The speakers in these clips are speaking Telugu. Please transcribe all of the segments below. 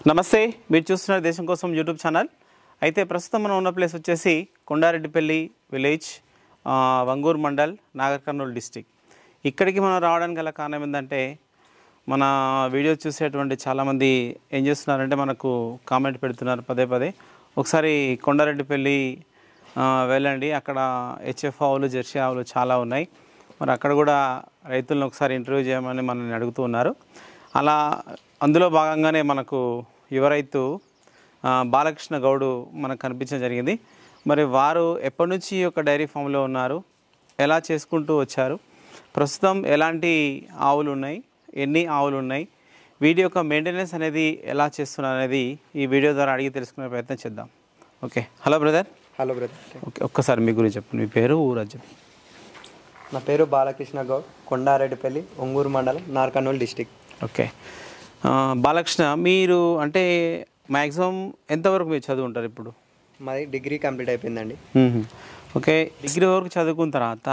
నమస్తే మీరు చూస్తున్నారు దేశం కోసం యూట్యూబ్ ఛానల్ అయితే ప్రస్తుతం మనం ఉన్న ప్లేస్ వచ్చేసి కొండారెడ్డిపల్లి విలేజ్ ఆ, వంగూరు మండల్ నాగర్ కర్నూలు డిస్టిక్ ఇక్కడికి మనం రావడానికి గల కారణం ఏంటంటే మన వీడియో చూసేటువంటి చాలామంది ఏం చేస్తున్నారంటే మనకు కామెంట్ పెడుతున్నారు పదే పదే ఒకసారి కొండారెడ్డిపల్లి ఆ, వెళ్ళండి అక్కడ హెచ్ఎఫ్ ఆవులు జెర్సీ ఆవులు చాలా ఉన్నాయి మరి అక్కడ కూడా రైతులను ఒకసారి ఇంటర్వ్యూ చేయమని మనల్ని అడుగుతూ ఉన్నారు అలా అందులో భాగంగానే మనకు యువ రైతు ఆ, బాలకృష్ణ గౌడు మనకు కనిపించడం జరిగింది మరి వారు ఎప్పటి నుంచి ఈ యొక్క డైరీ ఫామ్లో ఉన్నారు ఎలా చేసుకుంటూ వచ్చారు ప్రస్తుతం ఎలాంటి ఆవులు ఉన్నాయి ఎన్ని ఆవులు ఉన్నాయి వీటి యొక్క మెయింటెనెన్స్ అనేది ఎలా చేస్తున్నారు అనేది ఈ వీడియో ద్వారా అడిగి తెలుసుకునే ప్రయత్నం చేద్దాం okay hello brother hello brother okay ఒక్కసారి మీ గురించి చెప్పండి మీ పేరు ఊరు అది చెప్పండి నా పేరు బాలకృష్ణ గౌడ్ కొండారెడ్డిపల్లి ఒంగూరు మండలం నార్కర్నూలు డిస్టిక్ ఓకే ఆ, బాలకృష్ణ మీరు అంటే మ్యాక్సిమం ఎంతవరకు మీరు చదువుంటారు ఇప్పుడు మాది డిగ్రీ కంప్లీట్ అయిపోయిందండి మ్మ్. ఓకే డిగ్రీ వరకు చదువుకున్న తర్వాత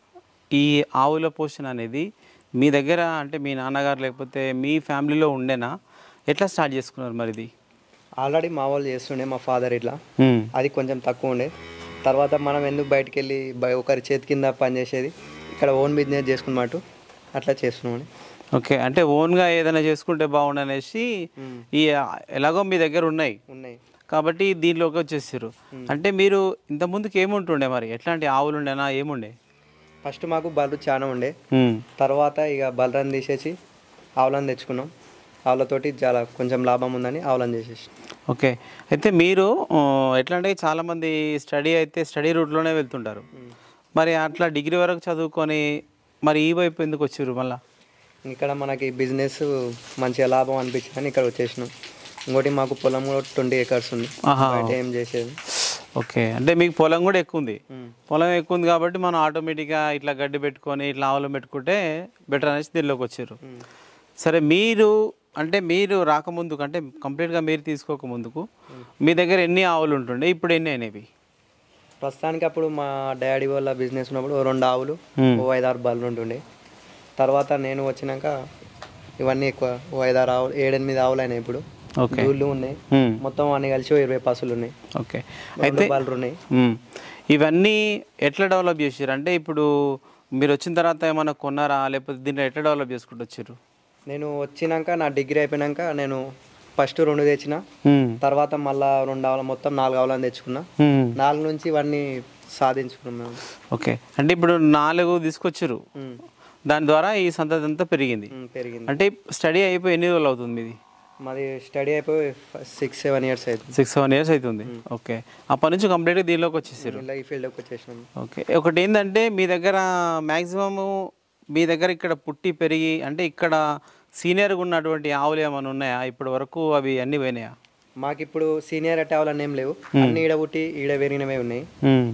ఈ ఆవుల పోషణ అనేది మీ దగ్గర అంటే మీ నాన్నగారు లేకపోతే మీ ఫ్యామిలీలో ఉండేనా ఎట్లా స్టార్ట్ చేసుకున్నారు మరి ఇది ఆల్రెడీ మా వాళ్ళు చేస్తుండే మా ఫాదర్ ఇట్లా మ్మ్. అది కొంచెం తక్కువ ఉండే తర్వాత మనం ఎందుకు బయటికి వెళ్ళి బయ- ఒకరి చేతి కింద పనిచేసేది ఇక్కడ ఓన్ బిజినెస్ చేసుకున్నట్టు అట్లా చేస్తున్నామండి ఓకే అంటే ఓన్గా ఏదైనా చేసుకుంటే బాగుండనేసి ఈ ఎలాగో మీ దగ్గర ఉన్నాయి ఉన్నాయి కాబట్టి దీనిలోకి వచ్చేసారు అంటే మీరు ఇంత ముందుకు ఏముంటుండే మరి ఎట్లాంటి ఆవులు ఉండేనా ఏముండే ఫస్ట్ మాకు బర్రెలు చాలా ఉండే మ్మ్. తర్వాత ఇక బలరాన్ని తీసేసి ఆవులను తెచ్చుకున్నాం ఆవులతోటి చాలా కొంచెం లాభం ఉందని ఆవులను చేసేసి ఓకే అయితే మీరు ఆ, ఎట్లా అంటే చాలామంది స్టడీ అయితే స్టడీ రూట్లోనే వెళ్తుంటారు మరి అట్లా డిగ్రీ వరకు చదువుకొని మరి ఈ వైపు ఎందుకు వచ్చారు మళ్ళా ఇక్కడ మనకి బిజినెస్ మంచిగా లాభం అనిపించిందని ఇక్కడ వచ్చేసినాం ఇంకోటి మాకు పొలం కూడా ట్వంటీ ఏకర్స్ ఉంది ఆహా. బయట ఏం చేసేది ఓకే అంటే మీకు పొలం కూడా ఎక్కువ ఉంది మ్మ్. పొలం ఎక్కువ ఉంది కాబట్టి మనం ఆటోమేటిక్గా ఇట్లా గడ్డి పెట్టుకొని ఇట్లా ఆవులు పెట్టుకుంటే బెటర్ అనేసి దీనిలోకి వచ్చారు మ్మ్. సరే మీరు అంటే మీరు రాకముందుకు అంటే కంప్లీట్గా మీరు తీసుకోక ముందుకు మీ దగ్గర ఎన్ని ఆవులు ఉంటుండే ఇప్పుడు ఎన్ని అయినవి ప్రస్తుతానికి అప్పుడు మా డాడీ వాళ్ళ బిజినెస్ ఉన్నప్పుడు ఓ రెండు ఆవులు మ్మ్. ఓ ఐదారు బర్రెలు ఉంటుండే తర్వాత నేను వచ్చినాక ఇవన్నీ ఎక్కువ ఓ ఐదారు ఆవులు ఏడెనిమిది ఆవులు అయినాయి ఇప్పుడు ఓకే దూళ్ళు ఉన్నాయి మ్మ్. మొత్తం అన్ని కలిసి ఓ ఇరవై పసులు ఉన్నాయి ఓకే రెండు అయితే బర్రెలు ఉన్నాయి మ్మ్. ఇవన్నీ ఎట్లా డెవలప్ చేసారు అంటే ఇప్పుడు మీరు వచ్చిన తర్వాత ఏమైనా కొన్నారా లేకపోతే దీన్ని ఎట్లా డెవలప్ చేసుకుంటూ వచ్చారు నేను వచ్చినాక నా డిగ్రీ అయిపోయినాక నేను ఫస్ట్ రెండు తెచ్చిన మ్మ్. తర్వాత మళ్ళా రెండు ఆవులు మొత్తం నాలుగు ఆవులను తెచ్చుకున్నా మ్మ్. నాలుగు నుంచి ఇవన్నీ సాధించుకున్నాం మేము ఓకే అంటే ఇప్పుడు నాలుగు తీసుకొచ్చారు మ్మ్. దాని ద్వారా ఈ సంతతి అంతా పెరిగింది మ్మ్, పెరిగింది అంటే స్టడీ అయిపోయి ఎన్ని రోజులు అవుతుంది మీది మాది స్టడీ అయిపోయి సిక్స్ సెవెన్ ఇయర్స్ అవుతుంది సిక్స్ సెవెన్ ఇయర్స్ అవుతుంది ఓకే అప్పటి నుంచి కంప్లీట్గా దీనిలోకి వచ్చేసారు ఇలా ఈ ఫీల్డ్కి వచ్చేసినాం ఓకే ఒకటి ఏంటంటే మీ దగ్గర మ్యాక్సిమము మీ దగ్గర ఇక్కడ పుట్టి పెరిగి అంటే ఇక్కడ సీనియర్గా ఉన్నటువంటి ఆవులు ఏమైనా ఉన్నాయా ఇప్పటి వరకు అవి అన్నీ పోయినాయా మాకు ఇప్పుడు సీనియర్ అటావులు ఏం లేవు అన్ని ఈడ పుట్టి ఈడ పెరిగినవే ఉన్నాయి మ్మ్.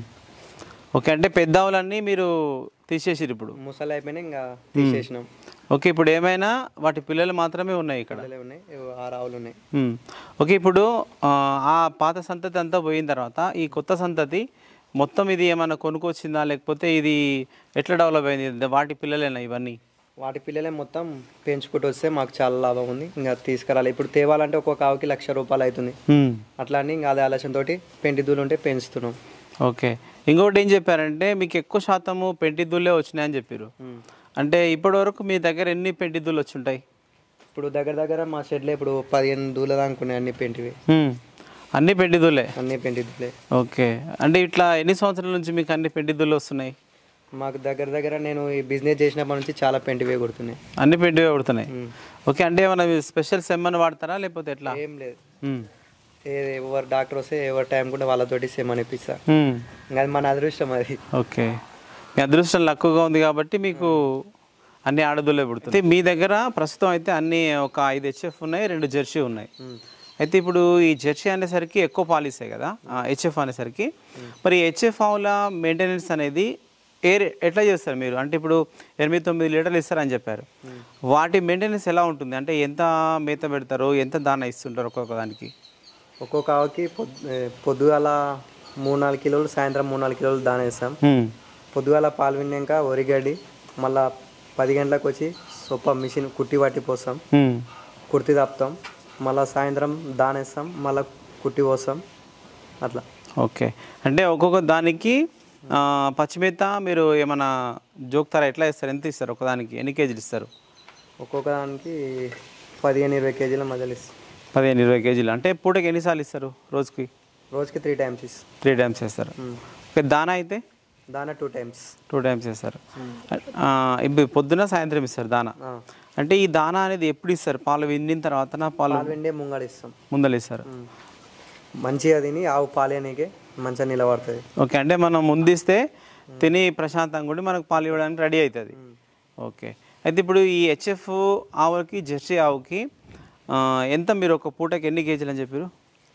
ఓకే అంటే పెద్ద ఆవులన్నీ మీరు తీసేసారు ఇప్పుడు ముసలు అయిపోయినాయి ఇంకా తీసేసినాం ఓకే ఇప్పుడు ఏమైనా వాటి పిల్లలు మాత్రమే ఉన్నాయి ఇక్కడ పిల్లలే ఉన్నాయి ఇవి ఆరు ఆవులు ఉన్నాయి మ్మ్. ఓకే ఇప్పుడు ఆ, ఆ పాత సంతతి అంతా పోయిన తర్వాత ఈ కొత్త సంతతి మొత్తం ఇది ఏమైనా కొనుక్కొచ్చిందా లేకపోతే ఇది ఎట్లా డెవలప్ అయింది వాటి పిల్లలేనా ఇవన్నీ వాటి పిల్లలే మొత్తం పెంచుకుంటూ వస్తే మాకు చాలా లాభం ఉంది ఇంకా తీసుకురాలి ఇప్పుడు తేవాలంటే ఒక్కొక్క ఆవుకి లక్ష రూపాయలు అవుతుంది మ్మ్. అట్లా అని ఇంకా అదే ఆలోచనతోటి పెంటి దూలు ఉంటే పెంచుతున్నాం ఓకే ఇంకొకటి ఏం చెప్పారంటే మీకు ఎక్కువ శాతము పెంటి దుల్లే వచ్చినాయని చెప్పారు మ్మ్. అంటే ఇప్పటి వరకు మీ దగ్గర ఎన్ని పెంటి దుళ్ళు వచ్చి ఉంటాయి ఇప్పుడు దగ్గర దగ్గర మా షెడ్లో ఇప్పుడు పదిహేను దూల దానుకున్నాయి అన్ని పెంటివి మ్మ్. అన్ని పెంటి దుల్లే అన్ని పెంటి దూలే ఓకే అంటే ఇట్లా ఎన్ని సంవత్సరాల నుంచి మీకు అన్ని పెంటి దుళ్ళు వస్తున్నాయి మాకు దగ్గర దగ్గర నేను ఈ బిజినెస్ చేసినప్పటి నుంచి చాలా పెంటివే కొడుతున్నాయి అన్ని పెంటివే కొడుతున్నాయి మ్మ్. ఓకే అంటే ఏమైనా స్పెషల్ సెమ్మని వాడతారా లేకపోతే ఎట్లా ఏం లేదు మ్మ్. ఏ ఎవరు డాక్టర్ వస్తే ఎవరి టైం కూడా వాళ్ళతోటి సేమ్ అనిపిస్తా మ్మ్. ఇంకా అది మన అదృష్టం అది ఓకే మీ అదృష్టం లక్కువగా ఉంది కాబట్టి మీకు అన్ని ఆడదులే పుడుతుంది అయితే మీ దగ్గర ప్రస్తుతం అయితే అన్ని ఒక ఐదు హెచ్ఎఫ్ ఉన్నాయి రెండు జెర్సీ ఉన్నాయి అయితే ఇప్పుడు ఈ జెర్సీ అనేసరికి ఎక్కువ పాలిస్తాయి కదా హెచ్ఎఫ్ అనేసరికి మరి హెచ్ఎఫ్ ఆవుల మెయింటెనెన్స్ అనేది ఏ రే- ఎట్లా చేస్తారు మీరు అంటే ఇప్పుడు ఎనిమిది తొమ్మిది లీటర్లు ఇస్తారని చెప్పారు వాటి మెయింటెనెన్స్ ఎలా ఉంటుంది అంటే ఎంత మేత పెడతారు ఎంత దాన ఇస్తుంటారు ఒక్కొక్క దానికి ఒక్కొక్క ఆవుకి పొద్దు ఏ, పొద్దుగాల మూడు నాలుగు కిలోలు సాయంత్రం మూడు నాలుగు కిలోలు దాన వేస్తాం మ్మ్. పొద్దుగాల పాలు విన్నాక ఒరిగడ్డి మళ్ళా పది గంటలకు వచ్చి సొప్ప మిషన్ కుట్టి పట్టి పోస్తాం మ్మ్. కుర్తి తప్పుతాం మళ్ళీ సాయంత్రం దానేస్తాం మళ్ళీ కుట్టి పోస్తాం అట్లా ఓకే అంటే ఒక్కొక్క దానికి ఆ, పచ్చిమేత మీరు ఏమైనా జోక్తారా ఎట్లా ఇస్తారు ఎంత ఇస్తారు ఒకదానికి ఎన్ని కేజీలు ఇస్తారు ఒక్కొక్క దానికి పదిహేను ఇరవై కేజీల మధ్యలో ఇస్తాం పదిహేను ఇరవై కేజీలు అంటే పూటకి ఎన్నిసార్లు ఇస్తారు రోజుకి రోజుకి త్రీ టైమ్స్ ఇస్తాం త్రీ టైమ్స్ వేస్తారు ఓకే దానా అయితే దానా టూ టైమ్స్ టూ టైమ్స్ వేస్తారు ఆ, ఇప్పుడు పొద్దున సాయంత్రం ఇస్తారు దానా అంటే ఈ దానా అనేది ఎప్పుడు ఇస్తారు పాలు విండిన తర్వాత పాలు పాలు వెండే ముంగడ ఇస్తాం ముందలు ఇస్తారు మంచిగా తిని ఆవు పాలేనికే మంచిగా నిలబడుతుంది ఓకే అంటే మనం ముందిస్తే తిని ప్రశాంతంగా ఉండి మనకు పాలు ఇవ్వడానికి రెడీ అవుతుంది ఓకే అయితే ఇప్పుడు ఈ హెచ్ఎఫ్ ఆవుకి జెర్సీ ఆవుకి ఆ, ఎంత మీరు ఒక పూటకి ఎన్ని కేజీలు అని చెప్పారు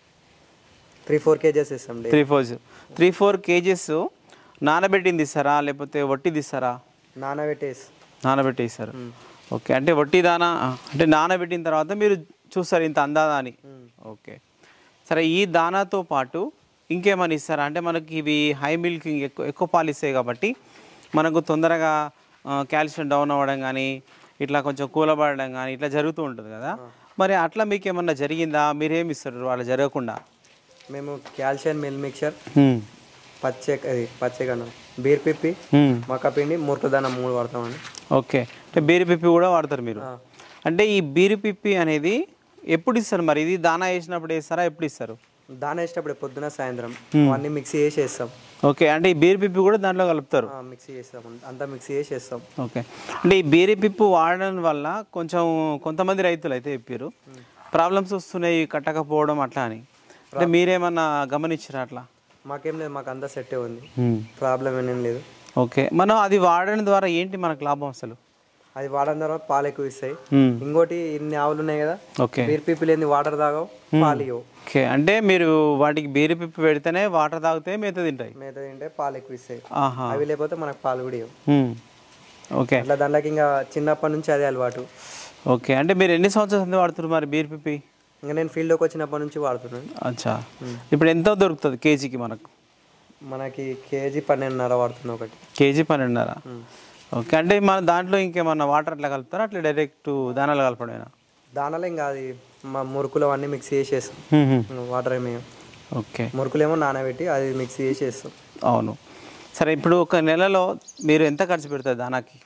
త్రీ ఫోర్ కేజెస్ ఇస్తాం day three four three four kgs నానబెట్టింది ఇస్తారా లేకపోతే వట్టిది ఇస్తారా నానబెట్టేసి నానబెట్టి ఇస్తారు ఓకే అంటే వట్టి దానా అంటే నానబెట్టిన తర్వాత మీరు చూస్తారు ఇంత అందాదా అని ఓకే సరే ఈ దానాతో పాటు ఇంకేమైనా ఇస్తారా అంటే మనకి ఇవి హై మిల్కింగ్ ఎక్కువ ఎక్కువ పాలు ఇస్తాయి కాబట్టి మనకు తొందరగా కాల్షియం డౌన్ అవ్వడం కానీ ఇట్లా కొంచెం కూలబడడం కానీ ఇట్లా జరుగుతూ ఉంటుంది కదా మరి అట్లా మీకు ఏమన్నా జరిగిందా మీరేమి ఇస్తారు అలా జరగకుండా మేము కాల్షియం మిల్ మిక్చర్ హ్మ్. పచ్చే అది పచ్చేకన్నం బీర్ పిప్పి హ్మ్. మక్కపిండి మురుకుదానం మూడు వాడతామండి ఓకే అంటే బీరి పిప్పి కూడా వాడతారు మీరు ఆ. అంటే ఈ బీరి పిప్పి అనేది ఎప్పుడు ఇస్తారు మరి ఇది దానా వేసినప్పుడు వేస్తారా ఎప్పుడు ఇస్తారు దాని వేసేటప్పుడు పొద్దున సాయంత్రం అన్ని మిక్సీ చేసి వేస్తాం ఓకే అంటే ఈ బీరి పిప్పి కూడా దాంట్లో కలుపుతారు ఆ, మిక్సీ చేస్తాం అంతా మిక్సీ చేసి వేస్తాం ఓకే అంటే ఈ బీరి పిప్పు వాడడం వల్ల కొంచెం కొంతమంది రైతులు అయితే చెప్పారు ప్రాబ్లమ్స్ వస్తున్నాయి కట్టకపోవడం అట్లా అని అంటే మీరేమన్నా గమనించారా అట్లా మాకేం లేదు మాకు అంతా సెట్టే ఉంది ప్రాబ్లం ఏమేం లేదు ఓకే మనం అది వాడడం ద్వారా ఏంటి మనకు లాభం అసలు అది వాడడం తర్వాత పాలు ఎక్కువ ఇస్తాయి మ్మ్. ఇంకోటి ఇన్ని ఆవులు ఉన్నాయి కదా ఓకే బీర్ పిప్పి లేని వాటర్ తాగవు పాలు ఇవ్వవు ఓకే అంటే మీరు వాటికి బీరి పిప్పి పెడితేనే వాటర్ తాగితే మేత తింటాయి మేత తింటే పాలు ఎక్కువ ఇస్తాయి ఆహా అవి లేకపోతే మనకు పాలు కూడా ఇవ్వవు హ్మ్. ఓకే అట్లా దాంట్లోకి ఇంకా చిన్నప్పటి నుంచి అదే అలవాటు ఓకే అంటే మీరు ఎన్ని సంవత్సరాల నుంచి వాడుతున్నారు మరి బీర్ పిప్పి ఇంకా నేను ఫీల్డ్లోకి వచ్చినప్పటి నుంచి వాడుతున్నాను అచ్చా ఇప్పుడు ఎంత దొరుకుతుంది కేజీకి మనకు మనకి కేజీ పన్నెండున్నర వాడుతున్నా ఒకటి కేజీ పన్నెండున్నర ఓకే అంటే మన దాంట్లో ఇంకేమన్నా వాటర్ అట్లా కలుపుతారా అట్లా డైరెక్ట్ దానాలు కలపడమేనా దానిలో ఇంకా అది మా మురుకులు అవన్నీ మిక్స్ చేసేస్తాం వాటర్ ఏమి ఓకే మురుకులేమో నానబెట్టి అది మిక్స్ చేసేస్తాం అవును సరే ఇప్పుడు ఒక నెలలో మీరు ఎంత ఖర్చు పెడతారు దానాకి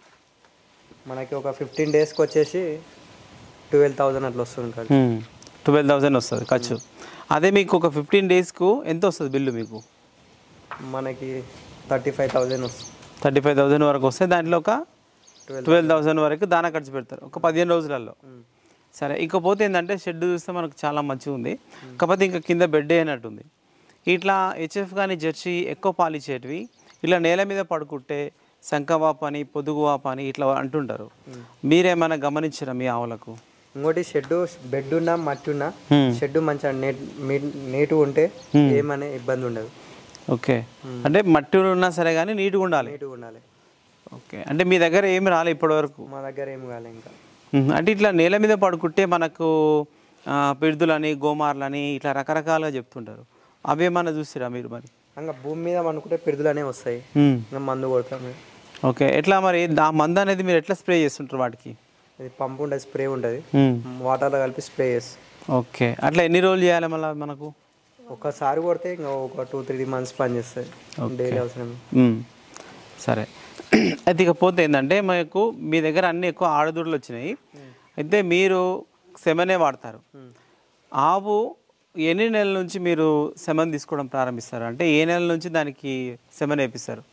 మనకి ఒక ఫిఫ్టీన్ డేస్కి వచ్చేసి ట్వెల్వ్ థౌజండ్ అట్లా వస్తుంది ట్వెల్వ్ థౌజండ్ వస్తుంది ఖర్చు అదే మీకు ఒక ఫిఫ్టీన్ డేస్కు ఎంత వస్తుంది బిల్లు మీకు మనకి థర్టీ ఫైవ్ థౌజండ్ వస్తుంది థర్టీ ఫైవ్ థౌజండ్ వరకు వస్తే దాంట్లో ఒక ట్వెల్వ్ ట్వెల్వ్ థౌజండ్ వరకు దానా ఖర్చు పెడతారు ఒక పదిహేను రోజులలో సరే ఇకపోతే ఏంటంటే షెడ్ చూస్తే మనకు చాలా మంచిగా ఉంది కాకపోతే ఇంకా కింద బెడ్ అయినట్టుంది ఇట్లా హెచ్ఎఫ్ కానీ జెర్సీ ఎక్కువ పాలిచ్చేటివి ఇలా నేల మీద పడుకుంటే శంఖవాప అని పొదుగు వాప అని ఇట్లా అంటుంటారు మీరేమైనా గమనించారా మీ ఆవులకు ఇంకోటి షెడ్ బెడ్ ఉన్నా మట్టి ఉన్నా Hmm. షెడ్ మంచిగా నేట్ నీట్గా ఉంటే ఏమనే ఇబ్బంది ఉండదు ఓకే అంటే మట్టి ఉన్నా సరే కానీ నీట్గా ఉండాలి నీట్గా ఉండాలి ఓకే అంటే మీ దగ్గర ఏమి రాలే ఇప్పటివరకు మా దగ్గర ఏం కాలే ఇంకా మ్మ్. అంటే ఇట్లా నేల మీద పడుకుంటే మనకు ఆ, పిడుదులని గోమార్లని ఇట్లా రకరకాలుగా చెప్తుంటారు అవి ఏమన్నా చూసిరా మీరు మరి ఇంకా భూమి మీద అనుకుంటే పిడుదలనే వస్తాయి మ్మ్. ఇంకా మందు కొడతాం మేము. ఓకే ఎట్లా మరి ఆ మందు అనేది మీరు ఎట్లా స్ప్రే చేస్తుంటారు వాటికి ఇది పంపు ఉంటుంది స్ప్రే ఉంటుంది మ్మ్. వాటర్లో కలిపి స్ప్రే చేస్తాం ఓకే అట్లా ఎన్ని రోజులు చేయాలి మళ్ళీ మనకు ఒకసారి కొడితే ఇంకా ఒక టూ త్రీ మంత్స్ పని చేస్తుంది డైలీ అవసరం మ్మ్. సరే అయితే ఇకపోతే ఏంటంటే మనకు మీ దగ్గర అన్ని ఎక్కువ ఆడదూడలు వచ్చినాయి అయితే మీరు సెమనే వాడతారు ఆవు ఎన్ని నెలల నుంచి మీరు సెమన్ తీసుకోవడం ప్రారంభిస్తారు అంటే ఏ నెల నుంచి దానికి సెమన్ వేపిస్తారు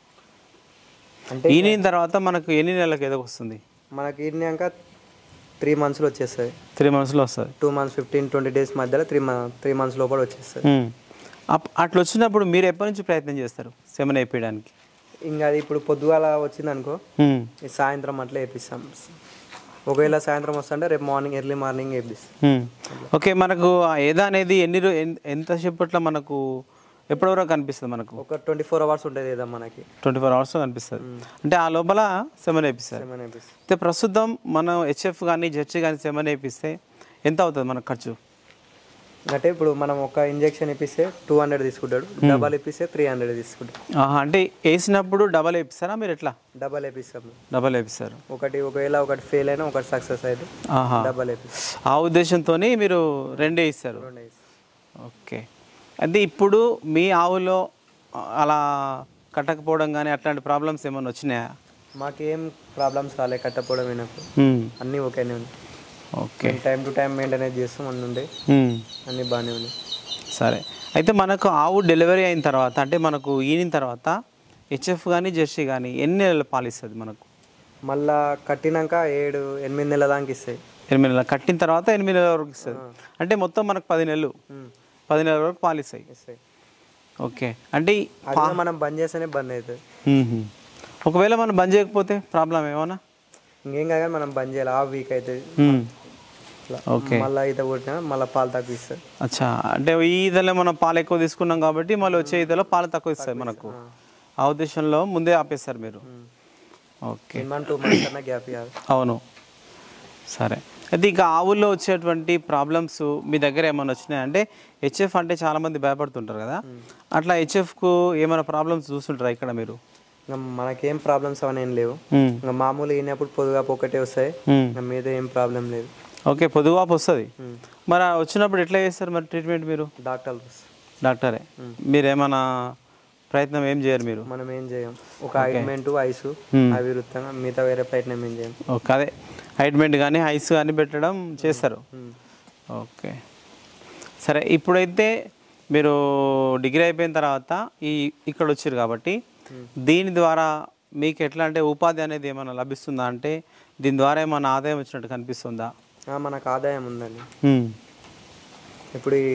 అంటే ఈనిన తర్వాత మనకు ఎన్ని నెలలకు ఏదో వస్తుంది మనకి ఇన్నాక త్రీ మంత్స్లో వచ్చేస్తుంది త్రీ మంత్స్లో వస్తుంది two months fifteen twenty days మధ్యలో త్రీ త్రీ మంత్స్ లోపల వచ్చేస్తుంది మ్మ్. అప్- అట్లా వచ్చినప్పుడు మీరు ఎప్పటి నుంచి ప్రయత్నం చేస్తారు సెమన్ వేపించడానికి ఇంకా అది ఇప్పుడు పొద్దుగాల వచ్చింది అనుకో మ్మ్. ఈ సాయంత్రం అట్లా వేపిస్తాం ఒకవేళ సాయంత్రం వస్తుంటే రేపు మార్నింగ్ ఎర్లీ మార్నింగ్ వేపిస్తాం మ్మ్. ఓకే మనకు ఆ ఏదా అనేది ఎన్ని రో- ఎన్- ఎంతసేపట్లో మనకు ఎప్పటివరకు కనిపిస్తుంది మనకు ఒక ట్వంటీ ఫోర్ అవర్స్ ఉంటుంది ఏదో మనకి ట్వంటీ ఫోర్ అవర్స్ కనిపిస్తుంది అంటే ఆ లోపల సెమన్ వేపిస్తారు ఏమైనా వేపిస్తాం అయితే ప్రస్తుతం మనం హెచ్ఎఫ్ కానీ జెర్సీ కానీ సెమన్ వేపిస్తే ఎంత అవుతుంది మనకు ఖర్చు అంటే ఇప్పుడు మనం ఒక ఇంజెక్షన్ ఇప్పిస్తే టూ హండ్రెడ్ తీసుకుంటాడు డబల్ ఇప్పిస్తే త్రీ హండ్రెడ్ తీసుకుంటాడు ఆహా, అంటే వేసినప్పుడు డబల్ వేపిస్తారా మీరు ఎట్లా డబల్ వేపిస్తాం డబల్ వేపిస్తారు ఒకటి ఒకవేళ ఒకటి ఫెయిల్ అయినా ఒకటి సక్సెస్ అయితే ఆహా డబల్ వేపిస్తాం ఆ ఉద్దేశంతో మీరు రెండే ఇస్తారు రెండు వేస్తాం. ఓకే అంటే ఇప్పుడు మీ ఆవులో అలా కట్టకపోవడం కానీ అట్లాంటి ప్రాబ్లమ్స్ ఏమైనా వచ్చినాయా మాకేం ప్రాబ్లమ్స్ రాలే కట్టపోవడం అయినప్పుడు మ్మ్. అన్నీ ఓకేనే ఉంది okay time to time maintenance చేస్తాం అన్నీ ఉండే మ్మ్. అన్నీ బాగానే ఉన్నాయి సరే అయితే మనకు ఆవు డెలివరీ అయిన తర్వాత అంటే మనకు ఈనిన తర్వాత హెచ్ఎఫ్ కానీ జెర్సీ కానీ ఎన్ని నెలలు పాలిస్తుంది మనకు మళ్ళా కట్టినాక ఏడు ఎనిమిది నెలల దాకా ఇస్తాయి ఎనిమిది నెలలు కట్టిన తర్వాత ఎనిమిది నెలల వరకు ఇస్తుంది అంటే మొత్తం మనకు పది నెలలు ఉమ్, పది నెలల వరకు పాలిస్తాయి ఇస్తాయి ఓకే అంటే ఈ- అది మనం బంద్ చేస్తేనే బంద్ అవుతుంది మ్మ్. ఒకవేళ మనం బంద్ చేయకపోతే ప్రాబ్లం ఏమన్నా ఇంకేం కాదు కానీ మనం బంద్ చేయాలి ఆ వీక్ అవుతుంది మ్మ్. ఇట్లా ఓకే మళ్ళీ ఈత కొట్టినా మళ్ళీ పాలు తక్కువ ఇస్తుంది అచ్చా అంటే ఈ ఈదలో మనం పాలు ఎక్కువ తీసుకున్నాం కాబట్టి మళ్ళీ వచ్చే ఈదలో పాలు తక్కువ ఇస్తాయి మనకు ఆ ఉద్దేశంలో ముందే ఆపేస్తారు మీరు ఓకే మినిమం టూ మంత్స్ అన్న గ్యాప్ ఇవ్వాలి అవును సరే అయితే ఇక ఆవుల్లో వచ్చేటువంటి ప్రాబ్లమ్స్ మీ దగ్గర ఏమైనా వచ్చినాయి అంటే హెచ్ఎఫ్ అంటే చాలామంది భయపడుతుంటారు కదా అట్లా హెచ్ఎఫ్కు ఏమైనా ప్రాబ్లమ్స్ చూస్తుంటారా ఇక్కడ మీరు ఇంకా మనకేం ప్రాబ్లమ్స్ అవన్నీ ఏం లేవు మ్మ్. ఇంకా మామూలు అయినప్పుడు పొదుగా ఒకటే వస్తాయి మ్మ్. ఇంకా మీద ఏం ప్రాబ్లం లేదు ఓకే పొదువాపు వస్తుంది మ్మ్. మరి ఆ వచ్చినప్పుడు ఎట్లా చేస్తారు మరి ట్రీట్మెంట్ మీరు డాక్టర్లు డాక్టరే మీరేమైనా ప్రయత్నం ఏం చేయరు మీరు మనం ఏం చేయం ఒక ఆయింట్మెంట్ ఐస్ మ్మ్. అవి వృత్తంగా మిగతా వేరే ప్రయత్నం ఏం చేయం ఓకే అదే హైట్మెంట్ కానీ ఐస్ కానీ పెట్టడం చేస్తారు మ్మ్. ఓకే సరే ఇప్పుడైతే మీరు డిగ్రీ అయిపోయిన తర్వాత ఈ ఇక్కడ వచ్చారు కాబట్టి దీని ద్వారా మీకు ఎట్లా అంటే ఉపాధి అనేది ఏమైనా లభిస్తుందా అంటే దీని ద్వారా ఏమైనా ఆదాయం వచ్చినట్టు కనిపిస్తుందా ఆ, మనకు ఆదాయం ఉందండి మ్మ్. ఇప్పుడు ఈ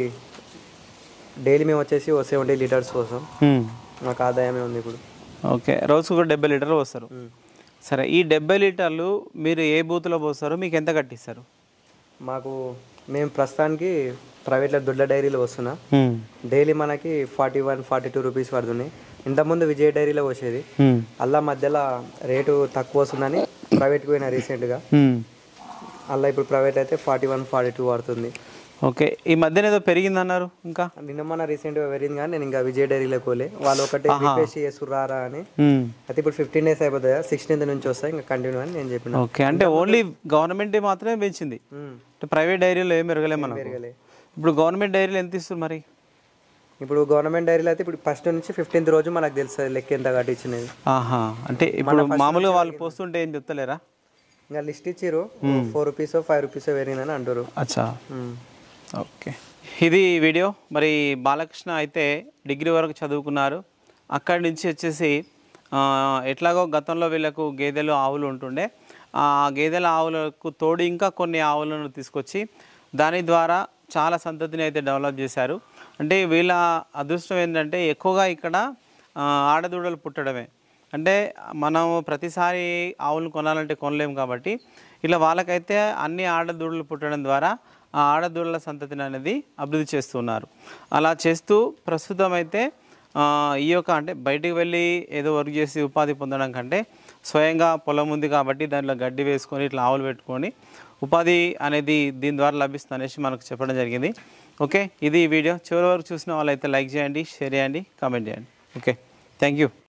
డైలీ మేము వచ్చేసి ఓ సెవెంటీ లీటర్స్ కోసం మ్మ్. మాకు ఆదాయమే ఉంది ఇప్పుడు ఓకే రోజుకు ఒక డెబ్బై లీటర్లు పోస్తారు మ్మ్. సరే ఈ డెబ్బై లీటర్లు మీరు ఏ బూత్లో పోస్తారు మీకు ఎంత కట్టిస్తారు మాకు మేము ప్రస్తుతానికి ప్రైవేట్లో దొడ్ల డైరీలో వస్తున్నా మ్మ్. డైలీ మనకి forty one forty two rupees పడుతున్నాయి ఇంతకుముందు విజయ్ డైరీలో వచ్చేది మ్మ్. అలా మధ్యలో రేటు తక్కువ వస్తుందని ప్రైవేట్కి పోయినా రీసెంట్గా మ్మ్. అలా ఇప్పుడు ప్రైవేట్ అయితే ఫార్టీ వన్ ఫార్టీ టూ పడుతుంది ఓకే ఈ మధ్యన ఏదో పెరిగిందన్నారు ఇంకా నిన్న మొన్న రీసెంట్గా పెరిగింది కానీ నేను ఇంకా విజయ్ డైరీలో కోలే వాళ్ళు ఒకటే రిక్వెస్ట్ చేస్తుర్రారా అని మ్మ్. అయితే ఇప్పుడు ఫిఫ్టీన్ డేస్ అయిపోతుంది సిక్స్టీన్త్ నుంచి వస్తాయి ఇంకా కంటిన్యూ అని నేను చెప్పిన ఓకే అంటే ఓన్లీ గవర్నమెంట్ మాత్రమే పెంచింది మ్మ్. అంటే ప్రైవేట్ డైరీలో ఏం పెరగలే మనకు పెరగలే ఇప్పుడు గవర్నమెంట్ డైరీలో ఎంత ఇస్తారు మరి ఇప్పుడు గవర్నమెంట్ డైరీలో అయితే ఇప్పుడు ఫస్ట్ నుంచి ఫిఫ్టీన్త్ రోజు మనకు తెలుస్తుంది లెక్క ఎంత కట్టించినది ఆహా అంటే ఇప్పుడు మామూలుగా వాళ్ళు పోస్తుంటే ఏం చెప్తలేరా ఇంకా లిస్ట్ ఇచ్చిర్రు ఫోర్ రూపీస్ ఫైవ్ రూపీస్ పెరిగిందని అంటారు అచ్చా మ్మ్. ఓకే ఇది వీడియో మరి బాలకృష్ణ అయితే డిగ్రీ వరకు చదువుకున్నారు అక్కడి నుంచి వచ్చేసి ఆ, ఎట్లాగో గతంలో వీళ్ళకు గేదెలు ఆవులు ఉంటుండే ఆ గేదెల ఆవులకు తోడు ఇంకా కొన్ని ఆవులను తీసుకొచ్చి దాని ద్వారా చాలా సంతతిని అయితే డెవలప్ చేశారు అంటే వీళ్ళ అదృష్టం ఏంటంటే ఎక్కువగా ఇక్కడ ఆ, ఆడదూడలు పుట్టడమే అంటే మనం ప్రతిసారి ఆవులను కొనాలంటే కొనలేము కాబట్టి ఇలా వాళ్ళకైతే అన్ని ఆడదూడలు పుట్టడం ద్వారా ఆ ఆడదూడల సంతతిని అనేది అభివృద్ధి చేస్తున్నారు అలా చేస్తూ ప్రస్తుతం అయితే ఆ, ఈ యొక్క అంటే బయటికి వెళ్ళి ఏదో వర్క్ చేసి ఉపాధి పొందడం కంటే స్వయంగా పొలం ఉంది కాబట్టి దాంట్లో గడ్డి వేసుకొని ఇట్లా ఆవులు పెట్టుకొని ఉపాధి అనేది దీని ద్వారా లభిస్తుంది అనేసి మనకు చెప్పడం జరిగింది ఓకే ఇది ఈ వీడియో చివరి వరకు చూసిన వాళ్ళైతే లైక్ చేయండి షేర్ చేయండి కామెంట్ చేయండి ఓకే థ్యాంక్ యూ